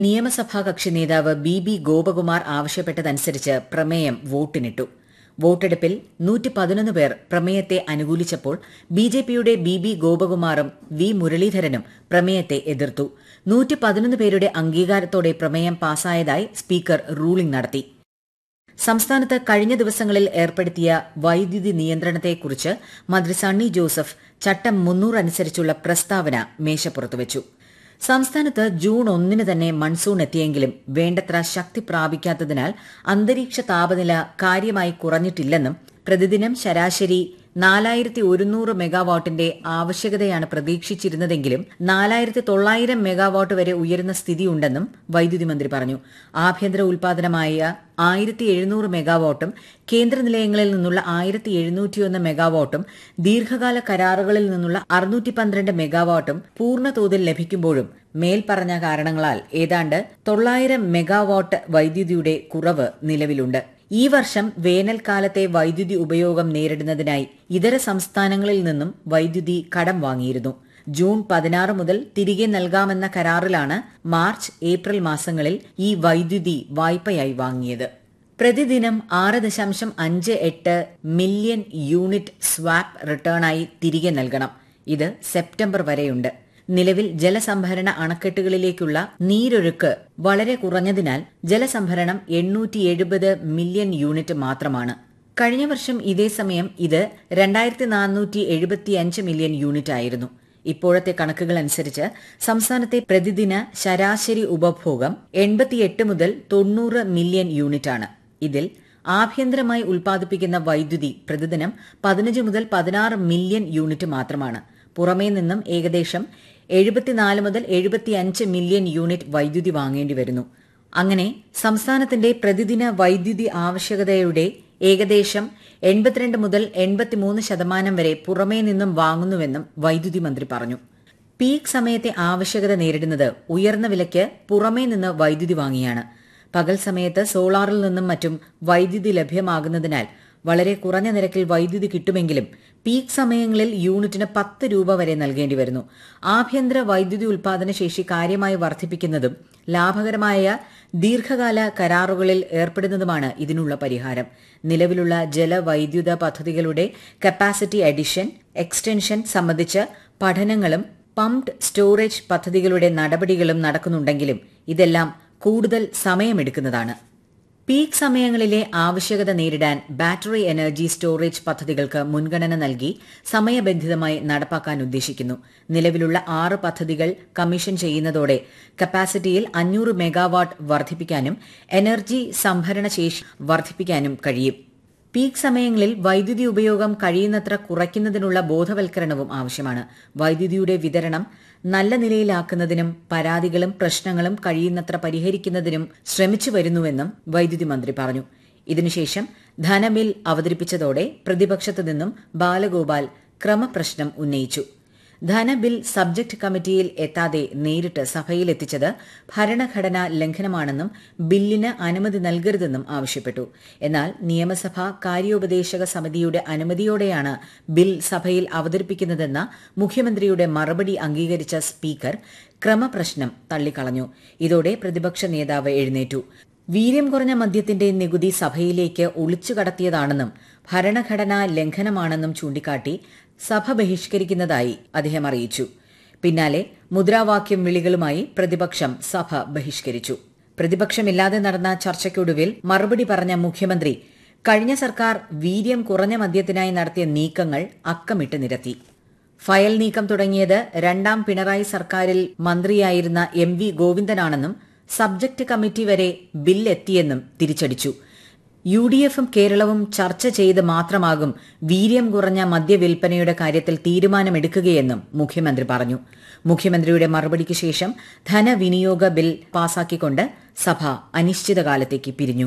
നിയമസഭാ കക്ഷി നേതാവ് ബി ബി ഗോപകുമാർ ആവശ്യപ്പെട്ടതനുസരിച്ച് പ്രമേയം വോട്ടിനിട്ടു വോട്ടെടുപ്പിൽ നൂറ്റി പതിനൊന്ന് പേർ പ്രമേയത്തെ അനുകൂലിച്ചപ്പോൾ ബി ജെ പിയുടെ ബി ബി ഗോപകുമാറും വി മുരളീധരനും പ്രമേയത്തെ എതിർത്തു നൂറ്റി പതിനൊന്ന് പേരുടെ അംഗീകാരത്തോടെ പ്രമേയം പാസായതായി സ്പീക്കർ റൂളിംഗ് നടത്തി സംസ്ഥാനത്ത് കഴിഞ്ഞ ദിവസങ്ങളിൽ ഏർപ്പെടുത്തിയ വൈദ്യുതി നിയന്ത്രണത്തെക്കുറിച്ച് മന്ത്രി സണ്ണി ജോസഫ് ചട്ടം മുന്നൂറ് അനുസരിച്ചുള്ള പ്രസ്താവന മേശപ്പുറത്തുവച്ചു സംസ്ഥാനത്ത് ജൂൺ ഒന്നിന് തന്നെ മൺസൂൺ എത്തിയെങ്കിലും വേണ്ടത്ര ശക്തി പ്രാപിക്കാത്തതിനാൽ അന്തരീക്ഷ താപനില കാര്യമായി കുറഞ്ഞിട്ടില്ലെന്നും പ്രതിദിനം ശരാശരി നാലായിരത്തി ഒരുന്നൂറ് മെഗാവാട്ടിന്റെ ആവശ്യകതയാണ് പ്രതീക്ഷിച്ചിരുന്നതെങ്കിലും നാലായിരത്തി തൊള്ളായിരം മെഗാവാട്ട് വരെ ഉയരുന്ന സ്ഥിതിയുണ്ടെന്നും വൈദ്യുതി മന്ത്രി പറഞ്ഞു ആഭ്യന്തര ഉൽപാദനമായ ആയിരത്തി എഴുന്നൂറ് മെഗാവാട്ടും കേന്ദ്ര നിലയങ്ങളിൽ നിന്നുള്ള ആയിരത്തി എഴുന്നൂറ്റിയൊന്ന് മെഗാവാട്ടും ദീർഘകാല കരാറുകളിൽ നിന്നുള്ള അറുന്നൂറ്റി പന്ത്രണ്ട് മെഗാവാട്ടും പൂർണ്ണ തോതിൽ ലഭിക്കുമ്പോഴും മേൽപ്പറഞ്ഞ കാരണങ്ങളാൽ ഏതാണ്ട് തൊള്ളായിരം മെഗാവാട്ട് വൈദ്യുതിയുടെ കുറവ് നിലവിലുണ്ട് ഈ വർഷം വേനൽക്കാലത്തെ വൈദ്യുതി ഉപയോഗം നേരിടുന്നതിനായി ഇതര സംസ്ഥാനങ്ങളിൽ നിന്നും വൈദ്യുതി കടം വാങ്ങിയിരുന്നു ജൂൺ പതിനാറ് മുതൽ തിരികെ നൽകാമെന്ന കരാറിലാണ് മാർച്ച് ഏപ്രിൽ മാസങ്ങളിൽ ഈ വൈദ്യുതി വായ്പയായി വാങ്ങിയത് പ്രതിദിനം ആറ് ദശാംശം അഞ്ച് എട്ട് മില്യൺ യൂണിറ്റ് സ്വാപ്പ് റിട്ടേണായി തിരികെ നൽകണം ഇത് സെപ്റ്റംബർ വരെയുണ്ട് നിലവിൽ ജലസംഭരണ അണക്കെട്ടുകളിലേക്കുള്ള നീരൊഴുക്ക് വളരെ കുറഞ്ഞതിനാൽ ജലസംഭരണം എണ്ണൂറ്റി എഴുപത് മില്യൺ യൂണിറ്റ് മാത്രമാണ് കഴിഞ്ഞ വർഷം ഇതേ സമയം ഇത് രണ്ടായിരത്തി നാനൂറ്റി എഴുപത്തിയഞ്ച് മില്യൺ യൂണിറ്റ് ആയിരുന്നു ഇപ്പോഴത്തെ കണക്കുകൾ അനുസരിച്ച് സംസ്ഥാനത്തെ പ്രതിദിന ശരാശരി ഉപഭോഗം എൺപത്തിയെട്ട് മുതൽ തൊണ്ണൂറ് മില്യൺ യൂണിറ്റാണ് ഇതിൽ ആഭ്യന്തരമായി ഉൽപ്പാദിപ്പിക്കുന്ന വൈദ്യുതി പ്രതിദിനം പതിനഞ്ച് മുതൽ പതിനാറ് മില്യൺ യൂണിറ്റ് മാത്രമാണ് പുറമേ നിന്നും ഏകദേശം എഴുപത്തിനാല് മുതൽ എഴുപത്തിയഞ്ച് മില്യൺ യൂണിറ്റ് വൈദ്യുതി വാങ്ങേണ്ടി വരുന്നു അങ്ങനെ സംസ്ഥാനത്തിന്റെ പ്രതിദിന വൈദ്യുതി ആവശ്യകതയുടെ ഏകദേശം എൺപത്തിരണ്ട് മുതൽ എൺപത്തിമൂന്ന് ശതമാനം വരെ പുറമേ നിന്നും വാങ്ങുന്നുവെന്നും വൈദ്യുതി മന്ത്രി പറഞ്ഞു പീക്ക് സമയത്തെ ആവശ്യകത നേരിടുന്നത് ഉയർന്ന വിലയ്ക്ക് പുറമേ നിന്ന് വൈദ്യുതി വാങ്ങിയാണ് പകൽ സമയത്ത് സോളാറിൽ നിന്നും മറ്റും വൈദ്യുതി ലഭ്യമാകുന്നതിനാൽ വളരെ കുറഞ്ഞ നിരക്കിൽ വൈദ്യുതി കിട്ടുമെങ്കിലും പീക്ക് സമയങ്ങളിൽ യൂണിറ്റിന് പത്ത് രൂപ വരെ നൽകേണ്ടി വരുന്നു ആഭ്യന്തര വൈദ്യുതി ഉൽപാദന ശേഷി കാര്യമായി വർദ്ധിപ്പിക്കുന്നതും ലാഭകരമായ ദീർഘകാല കരാറുകളിൽ ഏർപ്പെടുന്നതുമാണ് ഇതിനുള്ള പരിഹാരം നിലവിലുള്ള ജലവൈദ്യുത പദ്ധതികളുടെ കപ്പാസിറ്റി അഡിഷൻ എക്സ്റ്റൻഷൻ സംബന്ധിച്ച് പഠനങ്ങളും പംപ്ഡ് സ്റ്റോറേജ് പദ്ധതികളുടെ നടപടികളും നടക്കുന്നുണ്ടെങ്കിലും ഇതെല്ലാം കൂടുതൽ സമയമെടുക്കുന്നതാണ് പീക്ക് സമയങ്ങളിലെ ആവശ്യകത നേരിടാൻ ബാറ്ററി എനർജി സ്റ്റോറേജ് പദ്ധതികൾക്ക് മുൻഗണന നൽകി സമയബന്ധിതമായി നടപ്പാക്കാൻ ഉദ്ദേശിക്കുന്നു നിലവിലുള്ള ആറ് പദ്ധതികൾ കമ്മീഷൻ ചെയ്യുന്നതോടെ കപ്പാസിറ്റിയിൽ അഞ്ഞൂറ് മെഗാവാട്ട് വർദ്ധിപ്പിക്കാനും എനർജി സംഭരണ ശേഷി വർദ്ധിപ്പിക്കാനും കഴിയും പീക്ക് സമയങ്ങളിൽ വൈദ്യുതി ഉപയോഗം കഴിയുന്നത്ര കുറയ്ക്കുന്നതിനുള്ള ബോധവൽക്കരണവും ആവശ്യമാണ് വൈദ്യുതിയുടെ വിതരണം നല്ല നിലയിലാക്കുന്നതിനും പരാതികളും പ്രശ്നങ്ങളും കഴിയുന്നത്ര പരിഹരിക്കുന്നതിനും ശ്രമിച്ചു വരുന്നുവെന്നും വൈദ്യുതി മന്ത്രി പറഞ്ഞു ഇതിനുശേഷം ധനബിൽ അവതരിപ്പിച്ചതോടെ പ്രതിപക്ഷത്തു നിന്നും ബാലഗോപാൽ ക്രമപ്രശ്നം ഉന്നയിച്ചു ധനബിൽ സബ്ജക്ട് കമ്മിറ്റിയിൽ എത്താതെ നേരിട്ട് സഭയിലെത്തിച്ചത് ഭരണഘടനാ ലംഘനമാണെന്നും ബില്ലിന് അനുമതി നൽകരുതെന്നും ആവശ്യപ്പെട്ടു എന്നാൽ നിയമസഭാ കാര്യോപദേശക സമിതിയുടെ അനുമതിയോടെയാണ് ബിൽ സഭയിൽ അവതരിപ്പിക്കുന്നതെന്ന മുഖ്യമന്ത്രിയുടെ മറുപടി അംഗീകരിച്ച സ്പീക്കർ ക്രമപ്രശ്നം തള്ളിക്കളഞ്ഞു ഇതോടെ പ്രതിപക്ഷ നേതാവ് എഴുന്നേറ്റു വീര്യം കുറഞ്ഞ മദ്യത്തിന്റെ നികുതി സഭയിലേക്ക് ഒളിച്ചു കടത്തിയതാണെന്നും ഭരണഘടനാ ലംഘനമാണെന്നും ചൂണ്ടിക്കാട്ടി സഭ ബഹിഷ്കരിക്കുന്നതായി അദ്ദേഹം അറിയിച്ചു പിന്നാലെ മുദ്രാവാക്യം വിളികളുമായി പ്രതിപക്ഷം സഭ ബഹിഷ്കരിച്ചു പ്രതിപക്ഷമില്ലാതെ നടന്ന ചർച്ചയ്ക്കൊടുവിൽ മറുപടി പറഞ്ഞ മുഖ്യമന്ത്രി കഴിഞ്ഞ സർക്കാർ വീര്യം കുറഞ്ഞ മദ്യത്തിനായി നടത്തിയ നീക്കങ്ങൾ അക്കമിട്ട് നിരത്തി ഫയൽ നീക്കം തുടങ്ങിയത് രണ്ടാം പിണറായി സർക്കാരിൽ മന്ത്രിയായിരുന്ന എം വി ഗോവിന്ദനാണെന്നും സബ്ജക്ട് കമ്മിറ്റി വരെ ബില്ലെത്തിയെന്നും തിരിച്ചടിച്ചു യു ഡി എഫും കേരളവും ചർച്ച ചെയ്ത് മാത്രമാകും വീര്യം കുറഞ്ഞ മദ്യവിൽപ്പനയുടെ കാര്യത്തിൽ തീരുമാനമെടുക്കുകയെന്നും മുഖ്യമന്ത്രി പറഞ്ഞു മുഖ്യമന്ത്രിയുടെ മറുപടിക്ക് ശേഷം ധനവിനിയോഗ ബിൽ പാസാക്കിക്കൊണ്ട് സഭ അനിശ്ചിതകാലത്തേക്ക് പിരിഞ്ഞു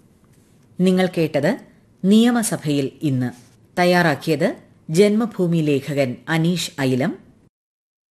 നിങ്ങൾ കേട്ടത് നിയമസഭയിൽ ഇന്ന് തയ്യാറാക്കിയത് ജന്മഭൂമി ലേഖകൻ അനീഷ് ഐലം